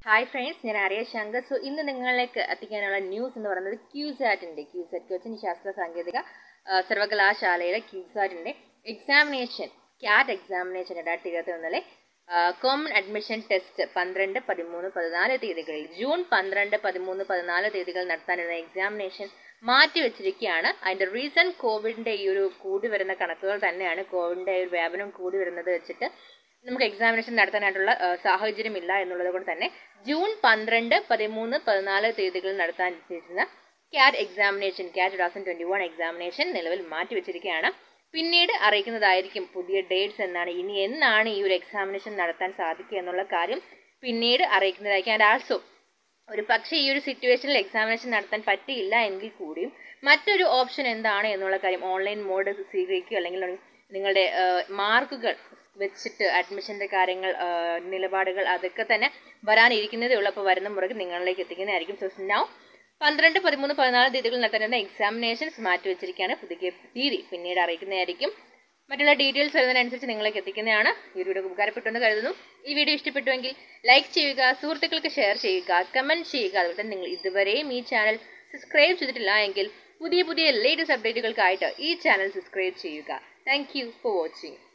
hi friends ഞാൻ Arya Shankar so ഇന്ന് നിങ്ങളിലേക്ക് എത്തിക്കാനുള്ള ന്യൂസ് എന്ന് പറയുന്നത് ക്യൂസാറ്റിൻ്റെ ക്യൂസാറ്റ് കൊച്ചിൻ ശാസ്ത്ര സാങ്കേതിക ആ, സർവകലാശാലയിലെ ക്യൂസാറ്റിൻ്റെ എക്സാമിനേഷൻ ക്യാറ്റ് എക്സാമിനേഷൻ രണ്ടായിരത്തി ഇരുപത്തി ഒന്നിലെ കോമൺ അഡ്മിഷൻ ടെസ്റ്റ് പന്ത്രണ്ട് പതിമൂന്ന് പതിനാല് തീയതികളിൽ ജൂൺ പന്ത്രണ്ട് പതിമൂന്ന് പതിനാല് തീയതികൾ നടത്താനിരുന്ന എക്സാമിനേഷൻ മാറ്റിവെച്ചിരിക്കുകയാണ് അതിന്റെ റീസൺ കോവിഡിന്റെ ഈ ഒരു കൂടി വരുന്ന കണക്കുകൾ തന്നെയാണ് കോവിഡിന്റെ ഒരു വ്യാപനം കൂടി വരുന്നത് വെച്ചിട്ട് നമുക്ക് എക്സാമിനേഷൻ നടത്താനായിട്ടുള്ള ആ, സാഹചര്യമില്ല എന്നുള്ളത് കൊണ്ട് തന്നെ ജൂൺ പന്ത്രണ്ട് പതിമൂന്ന് പതിനാല് തീയതികളിൽ നടത്താൻ ഉദ്ദേശിച്ചിരുന്ന CAT examination CAT two thousand twenty one examination നിലവിൽ മാറ്റിവെച്ചിരിക്കുകയാണ് പിന്നീട് അറിയിക്കുന്നതായിരിക്കും പുതിയ ഡേറ്റ്സ് എന്നാണ് ഇനി എന്നാണ് ഈ ഒരു എക്സാമിനേഷൻ നടത്താൻ സാധിക്കുക എന്നുള്ള കാര്യം പിന്നീട് അറിയിക്കുന്നതായിരിക്കും ആൻഡ് ആൾസോ ഒരു പക്ഷേ ഈ ഒരു സിറ്റുവേഷനിൽ എക്സാമിനേഷൻ നടത്താൻ പറ്റിയില്ല എങ്കിൽ കൂടിയും മറ്റൊരു ഓപ്ഷൻ എന്താണ് എന്നുള്ള കാര്യം ഓൺലൈൻ മോഡ് സ്വീകരിക്കുകയോ അല്ലെങ്കിൽ നിങ്ങളുടെ മാർക്കുകൾ വെച്ചിട്ട് അഡ്മിഷന്റെ കാര്യങ്ങൾ ആ, നിലപാടുകൾ അതൊക്കെ തന്നെ വരാനിരിക്കുന്നതേ ഉള്ളൂ അപ്പോൾ വരുന്ന മുറയ്ക്ക് നിങ്ങളിലേക്ക് എത്തിക്കുന്നതായിരിക്കും സോ നൗ പന്ത്രണ്ട് പതിമൂന്ന് പതിനാല് തീയതികൾ നടത്തേണ്ട എക്സാമിനേഷൻസ് മാറ്റി വെച്ചിരിക്കുകയാണ് പുതുക്കിയ തീയതി പിന്നീട് അറിയിക്കുന്നതായിരിക്കും മറ്റുള്ള ഡീറ്റെയിൽസ് വരുന്നതിനനുസരിച്ച് നിങ്ങളിലേക്ക് എത്തിക്കുന്നതാണ് ഈ വീഡിയോ ഉപകാരപ്പെട്ടെന്ന് കരുതുന്നു ഈ വീഡിയോ ഇഷ്ടപ്പെട്ടുവെങ്കിൽ ലൈക്ക് ചെയ്യുക സുഹൃത്തുക്കൾക്ക് ഷെയർ ചെയ്യുക കമന്റ് ചെയ്യുക അതുപോലെ തന്നെ നിങ്ങൾ ഇതുവരെയും ഈ ചാനൽ സബ്സ്ക്രൈബ് ചെയ്തിട്ടില്ല എങ്കിൽ പുതിയ പുതിയ ലേറ്റസ്റ്റ് അപ്ഡേറ്റുകൾക്കായിട്ട് ഈ ചാനൽ സബ്സ്ക്രൈബ് ചെയ്യുക താങ്ക് യു ഫോർ വാച്ചിങ്